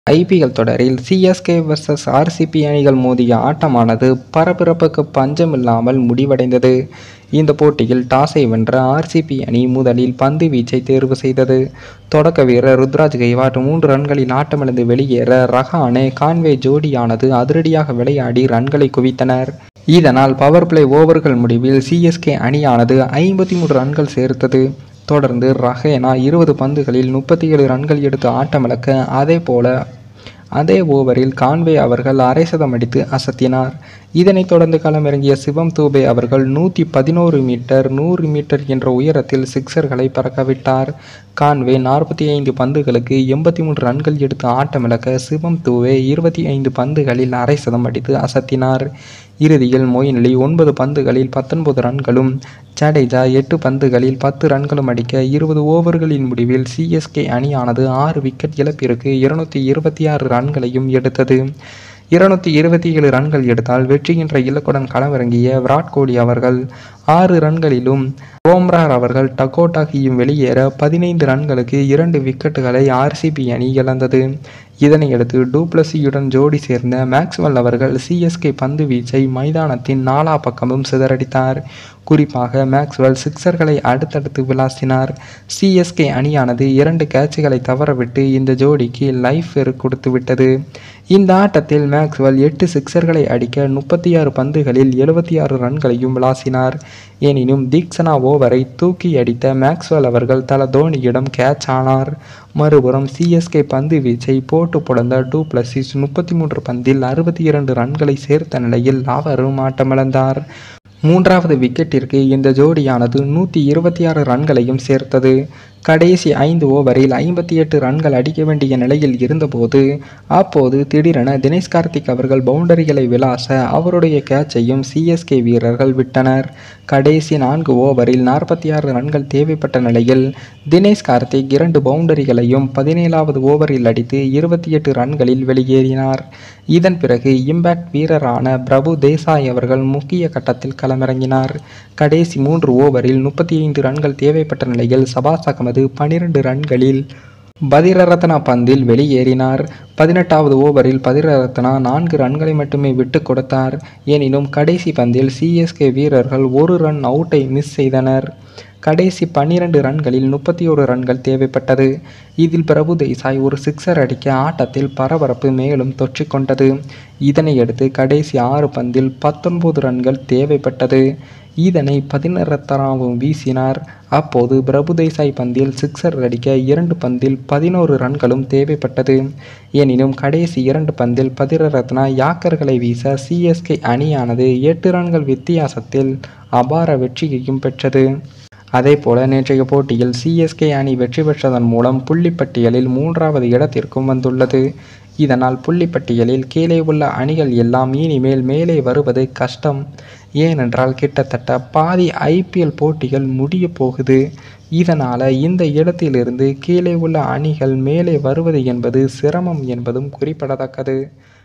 IPL தொடரில் CSK vs RCB அணிகள் மோதிய ஆட்டமானது பரபரப்புக்கு பஞ்சமில்லாமல் முடிவடைந்தது இந்த போட்டியில் டாஸை வென்ற ஆர்சிபி அணி முதலில் பந்து வீச்சை தேர்வு செய்தது தொடக்க வீரர் ருத்ராஜ் கெய்வாட் மூன்று ரன்களில் ஆட்டமிழந்து வெளியேற ரஹானே கான்வே ஜோடியானது அதிரடியாக விளையாடி ரன்களை குவித்தனர் இதனால் பவர் பிளே ஓவர்கள் முடிவில் சிஎஸ்கே அணியானது ஐம்பத்தி மூன்று ரன்கள் சேர்த்தது தொடர்ந்து ரஹேனா இருபது பந்துகளில் முப்பத்தி ஏழு ரன்கள் எடுத்து ஆட்டமிழக்க அதே போல அதே ஓவரில் கான்வே அவர்கள் அரை சதம் அடித்து அசத்தினார் இதனைத் தொடர்ந்து களமிறங்கிய சிவம் தூபே அவர்கள் நூற்றி பதினோரு மீட்டர் நூறு மீட்டர் என்ற உயரத்தில் சிக்சர்களை பறக்கவிட்டார் கான்வே நாற்பத்தி ஐந்து பந்துகளுக்கு எண்பத்தி மூன்று ரன்கள் எடுத்து ஆட்டமிழக்க சிவம் தூவே இருபத்தி ஐந்து பந்துகளில் அரை சதம் அடித்து அசத்தினார் இறுதியில் மொயின் அலி ஒன்பது பந்துகளில் பத்தொன்பது ரன்களும் ஜடேஜா எட்டு பந்துகளில் பத்து ரன்களும் அடிக்க இருபது ஓவர்களின் முடிவில் சிஎஸ்கே அணியானது ஆறு விக்கெட் இழப்பிற்கு இருநூத்தி இருபத்தி ஆறு ரன்களையும் எடுத்தது இருநூத்தி இருபத்தி ஏழு ரன்கள் எடுத்தால் வெற்றி என்ற இலக்குடன் களமிறங்கிய விராட் கோலி அவர்கள் ஆறு ரன்களிலும் ரோம்ரார் அவர்கள் டகோட்டாகியும் வெளியேற பதினைந்து ரன்களுக்கு இரண்டு விக்கெட்டுகளை ஆர்சிபி அணி இழந்தது இதனையடுத்து டூப்ளசியுடன் ஜோடி சேர்ந்த மேக்ஸ்வெல் அவர்கள் சிஎஸ்கே பந்து வீச்சை மைதானத்தின் நாலா பக்கமும் சிதறடித்தார் குறிப்பாக மேக்ஸ்வெல் சிக்சர்களை அடுத்தடுத்து விளாசினார் சிஎஸ்கே அணியானது இரண்டு கேட்சுகளை தவறவிட்டு இந்த ஜோடிக்கு லைஃப் கொடுத்து விட்டது இந்த ஆட்டத்தில் மேக்ஸ்வெல் எட்டு சிக்சர்களை அடிக்க முப்பத்தி ஆறு பந்துகளில் எழுபத்தி ஆறு ரன்களையும் விளாசினார் எனினும் தீக்ஷனா ஓவரை தூக்கி அடித்த மேக்ஸ்வெல் அவர்கள் தல தோனியிடம் கேட்ச் ஆனார் மறுபுறம் சிஎஸ்கே பந்து வீச்சை போட்டு புடந்த டூப்ளசிஸ் முப்பத்தி மூன்று பந்தில் அறுபத்தி இரண்டு ரன்களை சேர்த்த நிலையில் அவரும் ஆட்டமிழந்தார் மூன்றாவது விக்கெட்டிற்கு இந்த ஜோடியானது நூற்றி இருபத்தி ஆறு ரன்களையும் சேர்த்தது கடைசி ஐந்து ஓவரில் ஐம்பத்தி எட்டு ரன்கள் அடிக்க வேண்டிய நிலையில் இருந்தபோது அப்போது திடீரென தினேஷ் கார்த்திக் அவர்கள் பவுண்டரிகளை விளாச அவருடைய கேட்சையும் சிஎஸ்கே வீரர்கள் விட்டனர் கடைசி நான்கு ஓவரில் நாற்பத்தி ஆறு ரன்கள் தேவைப்பட்ட நிலையில் தினேஷ் கார்த்திக் இரண்டு பவுண்டரிகளையும் பதினேழாவது ஓவரில் அடித்து இருபத்தி எட்டு ரன்களில் வெளியேறினார் இதன் பிறகு இம்பாக்ட் வீரரான பிரபு தேசாய் அவர்கள் முக்கிய கட்டத்தில் களமிறங்கினார் கடைசி மூன்று ஓவரில் முப்பத்தி ஐந்து ரன்கள் தேவைப்பட்ட நிலையில் சபாஸ் அகமது பனிரெண்டு ரன்களில் பதிரரத்னா பந்தில் வெளியேறினார் பதினெட்டாவது ஓவரில் பதிரரத்னா நான்கு ரன்களை மட்டுமே விட்டு கொடுத்தார் எனினும் கடைசி பந்தில் சிஎஸ்கே வீரர்கள் ஒரு ரன் அவுட்டை மிஸ் செய்தனர் கடைசி பன்னிரண்டு ரன்களில் முப்பத்தி ஒரு ரன்கள் தேவைப்பட்டது இதில் பிரபு தேசாய் ஒரு சிக்ஸர் அடிக்க ஆட்டத்தில் பரபரப்பு மேலும் தொற்றிக்கொண்டது இதனையடுத்து கடைசி ஆறு பந்தில் பத்தொன்பது ரன்கள் தேவைப்பட்டது இதனை பதினரத்தனாவும் வீசினார் அப்போது பிரபு தேசாய் பந்தில் சிக்ஸர் அடிக்க இரண்டு பந்தில் பதினோரு ரன்களும் தேவைப்பட்டது எனினும் கடைசி இரண்டு பந்தில் பதிரரத்னா யாக்கர்களை வீச சிஎஸ்கே அணியானது எட்டு ரன்கள் வித்தியாசத்தில் அபார வெற்றியையும் பெற்றது அதேபோல நேற்றைய போட்டியில் சிஎஸ்கே அணி வெற்றி பெற்றதன் மூலம் புள்ளிப்பட்டியலில் மூன்றாவது இடத்திற்கும் வந்துள்ளது இதனால் புள்ளிப்பட்டியலில் கீழே உள்ள அணிகள் எல்லாம் இனிமேல் மேலே வருவது கஷ்டம் ஏனென்றால் கிட்டத்தட்ட பாதி ஐபிஎல் போட்டிகள் முடிய போகுது இதனால் இந்த இடத்திலிருந்து கீழே உள்ள அணிகள் மேலே வருவது என்பது சிரமம் என்பதும் குறிப்பிடத்தக்கது